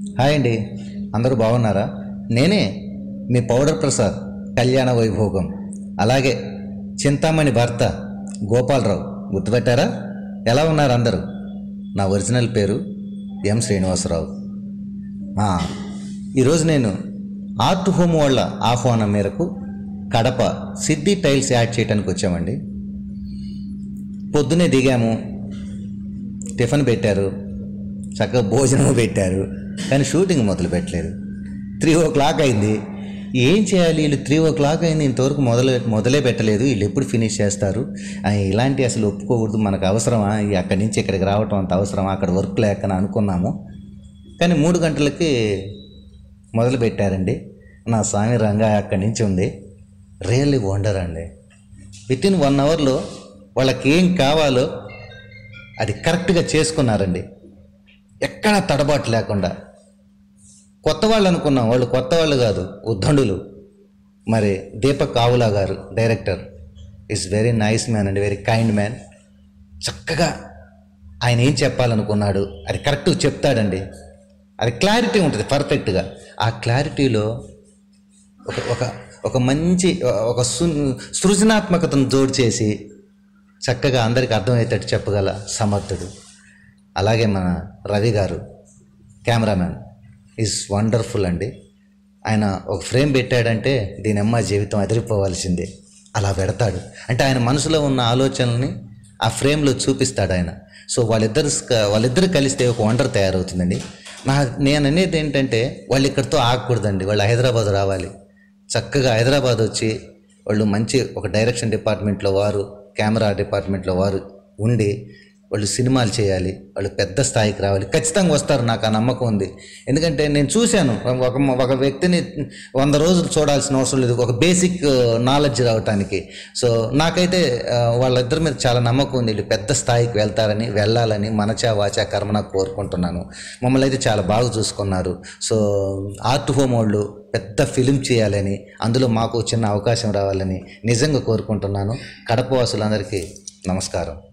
hi అండి అందరూ బాగున్నారా నేనే మీ పౌడర్ ప్రసాద్ కళ్యాణ వైభోగం అలాగే చింతామణి భర్త గోపాలరావు గుర్తుపెట్టారా ఎలా ఉన్నారు అందరూ నా ఒరిజినల్ పేరు ఎం శ్రీనివాసరావు ఆ, ఈరోజు నేను ఆర్ట్ హోమ్ వాళ్ళ ఆహ్వానం మేరకు కడప సిద్ధి టైల్స్ యాడ్ చేయడానికి వచ్చామండి పొద్దునే దిగాము టిఫిన్ పెట్టారు చక్కగా భోజనం పెట్టారు కానీ షూటింగ్ మొదలు పెట్టలేదు త్రీ ఓ క్లాక్ అయింది ఏం చేయాలి వీళ్ళు త్రీ ఓ క్లాక్ అయింది ఇంతవరకు మొదలు మొదలే పెట్టలేదు వీళ్ళు ఎప్పుడు ఫినిష్ చేస్తారు ఆ, ఇలాంటి అసలు ఒప్పుకోకూడదు మనకు అవసరమా ఈ అక్కడి నుంచి ఇక్కడికి రావటం అంత అవసరమా అక్కడ వర్క్ లేకని అనుకున్నాము కానీ మూడు గంటలకి మొదలు పెట్టారండి నా స్వామి రంగా అక్కడి నుంచి ఉంది రియల్లీ వండర్ అండి విత్ ఇన్ వన్ అవర్లో వాళ్ళకి ఏం కావాలో అది కరెక్ట్గా చేసుకున్నారండి ఎక్కడ తడబాటు లేకుండా కొత్త వాళ్ళు అనుకున్నాం వాళ్ళు కొత్త వాళ్ళు కాదు ఉద్దండులు మరి Deepak Avula garu director is very nice man అండి వెరీ కైండ్ మ్యాన్ చక్కగా ఆయన ఏం చెప్పాలనుకున్నాడు అది కరెక్ట్గా చెప్తాడండి అది క్లారిటీ ఉంటుంది పర్ఫెక్ట్గా ఆ క్లారిటీలో ఒక ఒక ఒక మంచి ఒక సు సృజనాత్మకతను జోడు చేసి చక్కగా అందరికి అర్థమయ్యేటట్టు చెప్పగల సమర్థుడు అలాగే మన రవి గారు కెమెరామ్యాన్ ఈజ్ వండర్ఫుల్ అండి ఆయన ఒక ఫ్రేమ్ పెట్టాడంటే దీని అమ్మ జీవితం అదిరిపోవాల్సిందే అలా పెడతాడు అంటే ఆయన మనసులో ఉన్న ఆలోచనల్ని ఆ ఫ్రేమ్లో చూపిస్తాడు ఆయన సో వాళ్ళిద్దరు వాళ్ళిద్దరు కలిస్తే ఒక వండర్ తయారవుతుందండి నా నేను అనేది ఏంటంటే వాళ్ళు ఇక్కడితో ఆగకూడదండి వాళ్ళు హైదరాబాద్ రావాలి చక్కగా హైదరాబాద్ వచ్చి వాళ్ళు మంచి ఒక డైరెక్షన్ డిపార్ట్మెంట్లో వారు కెమెరా డిపార్ట్మెంట్లో వారు ఉండి వాళ్ళు సినిమాలు చేయాలి వాళ్ళు పెద్ద స్థాయికి రావాలి ఖచ్చితంగా వస్తారు నాకు ఆ నమ్మకం ఉంది ఎందుకంటే నేను చూశాను ఒక ఒక వ్యక్తిని వంద రోజులు చూడాల్సిన అవసరం లేదు ఒక బేసిక్ నాలెడ్జ్ రావటానికి సో నాకైతే ఆ, వాళ్ళిద్దరి మీద చాలా నమ్మకం ఉంది వీళ్ళు పెద్ద స్థాయికి వెళ్తారని వెళ్ళాలని మనచా వాచా కర్మన కోరుకుంటున్నాను మమ్మల్ని అయితే చాలా బాగా చూసుకున్నారు సో ఆర్ట్ హోమ్ వాళ్ళు పెద్ద ఫిలిం చేయాలని అందులో మాకు చిన్న అవకాశం రావాలని నిజంగా కోరుకుంటున్నాను కడప వాసులందరికీ నమస్కారం